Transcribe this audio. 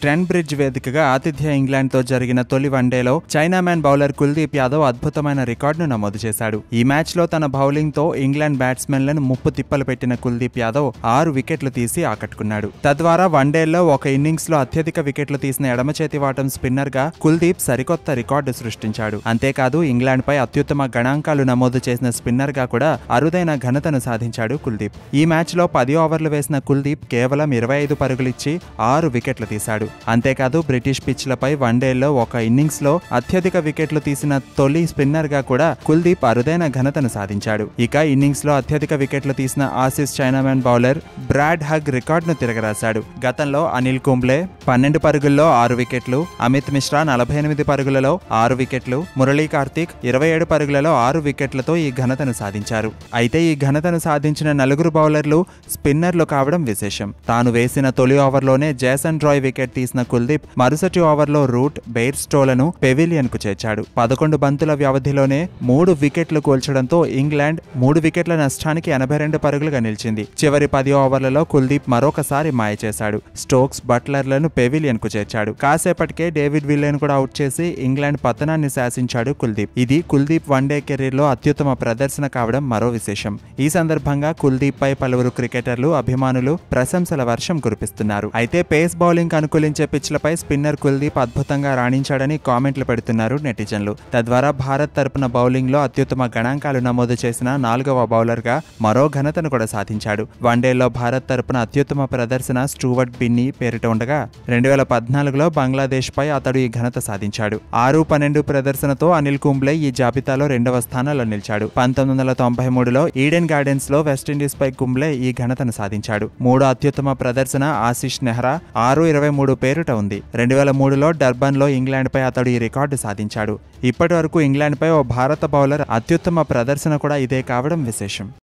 trend bridge వేదికగా ఆతిథ్య ఇంగ్లాండ్తో జరిగిన తొలి వన్డేలో చైనామ్యాన్ బౌలర్ కుల్దీప్ యాదవ్ అద్భుతమైన రికార్డును నమోదు చేశాడు ఈ మ్యాచ్లో తన బౌలింగ్తో ఇంగ్లాండ్ బ్యాట్స్మెన్లను ముప్పు తిప్పలు పెట్టిన కుల్దీప్ యాదవ్ ఆరు వికెట్లు తీసి ఆకట్టుకున్నాడు తద్వారా వన్డేల్లో ఒక ఇన్నింగ్స్లో అత్యధిక వికెట్లు తీసిన ఎడమ చేతి వాటం స్పిన్నర్గా కుల్దీప్ సరికొత్త రికార్డు సృష్టించాడు అంతేకాదు ఇంగ్లాండ్పై అత్యుత్తమ గణాంకాలు నమోదు చేసిన స్పిన్నర్గా కూడా అరుదైన ఘనతను సాధించాడు కుల్దీప్ ఈ మ్యాచ్లో పది ఓవర్లు వేసిన కుల్దీప్ కేవలం ఇరవై ఐదు పరుగులిచ్చి ఆరు వికెట్లు తీశాడు అంతేకాదు బ్రిటిష్ పిచ్లపై వన్డేల్లో ఒక ఇన్నింగ్స్లో అత్యధిక వికెట్లు తీసిన తొలి స్పిన్నర్గా కూడా కుల్దీప్ అరుదైన ఘనతను సాధించాడు ఇక ఇన్నింగ్స్లో అత్యధిక వికెట్లు తీసిన Aussies chinaman bowler Brad Hogg రికార్డును తిరగరాశాడు గతంలో అనిల్ కుంబ్లే పన్నెండు పరుగుల్లో ఆరు వికెట్లు అమిత్ మిశ్రా నలభై ఎనిమిది పరుగులలో ఆరు వికెట్లు మురళీ కార్తీక్ ఇరవై ఏడు పరుగులలో ఆరు వికెట్లతో ఈ ఘనతను సాధించారు అయితే ఈ ఘనతను సాధించిన నలుగురు బౌలర్లు స్పిన్నర్లు కావడం విశేషం తాను వేసిన తొలి ఓవర్లోనే జేసన్ రాయ్ వికెట్ తీసిన కుల్దీప్ మరుసటి ఓవర్లో రూట్ బెయిర్ స్టోలను పెవిలియన్ కు చేర్చాడు పదకొండు బంతుల వ్యవధిలోనే మూడు వికెట్లు కోల్చడంతో ఇంగ్లాండ్ మూడు వికెట్ల నష్టానికి ఎనభై రెండు పరుగులుగా నిలిచింది చివరి పది ఓవర్లలో కుల్దీప్ మరొకసారి మాయ చేశాడు స్టోక్స్ బట్లర్లను పెవిలియన్ కు చేర్చాడు కాసేపటికే డేవిడ్ విలియన్ కూడా అవుట్ చేసి ఇంగ్లాండ్ పతనాన్ని శాసించాడు కుల్దీప్ ఇది కుల్దీప్ వన్డే కెరీర్ లో అత్యుత్తమ ప్రదర్శన కావడం మరో విశేషం ఈ సందర్భంగా కుల్దీప్ పై పలువురు క్రికెటర్లు అభిమానులు ప్రశంసల వర్షం కురిపిస్తున్నారు అయితే పేస్ బౌలింగ్ అనుకూలించే పిచ్లపై స్పిన్నర్ కుల్దీప్ అద్భుతంగా రాణించాడని కామెంట్లు పెడుతున్నారు నెటిజన్లు తద్వారా భారత్ తరపున బౌలింగ్ లో అత్యుత్తమ గణాంకాలు నమోదు చేసిన నాలుగవ బౌలర్ గా మరో ఘనతను కూడా సాధించాడు వన్డేలో భారత్ తరపున అత్యుత్తమ ప్రదర్శన స్టూవర్ట్ బిన్నీ పేరిట ఉండగా రెండు వేల పద్నాలుగులో బంగ్లాదేశ్ పై అతడు ఈ ఘనత సాధించాడు ఆరు పన్నెండు ప్రదర్శనతో అనిల్ కుంబ్లే ఈ జాబితాలో రెండవ స్థానంలో నిలిచాడు పంతొమ్మిది వందల తొంభై మూడులో ఈడెన్ గార్డెన్స్ లో వెస్టిండీస్ పై కుంబ్లే ఈ ఘనతను సాధించాడు మూడో అత్యుత్తమ ప్రదర్శన ఆశిష్ నెహ్రా ఆరు ఇరవై మూడు పేరుట ఉంది రెండు వేల మూడులో డర్బన్ లో ఇంగ్లాండ్ పై అతడు ఈ రికార్డు సాధించాడు ఇప్పటి వరకు ఇంగ్లాండ్ పై ఓ భారత బౌలర్ అత్యుత్తమ ప్రదర్శన కూడా ఇదే కావడం విశేషం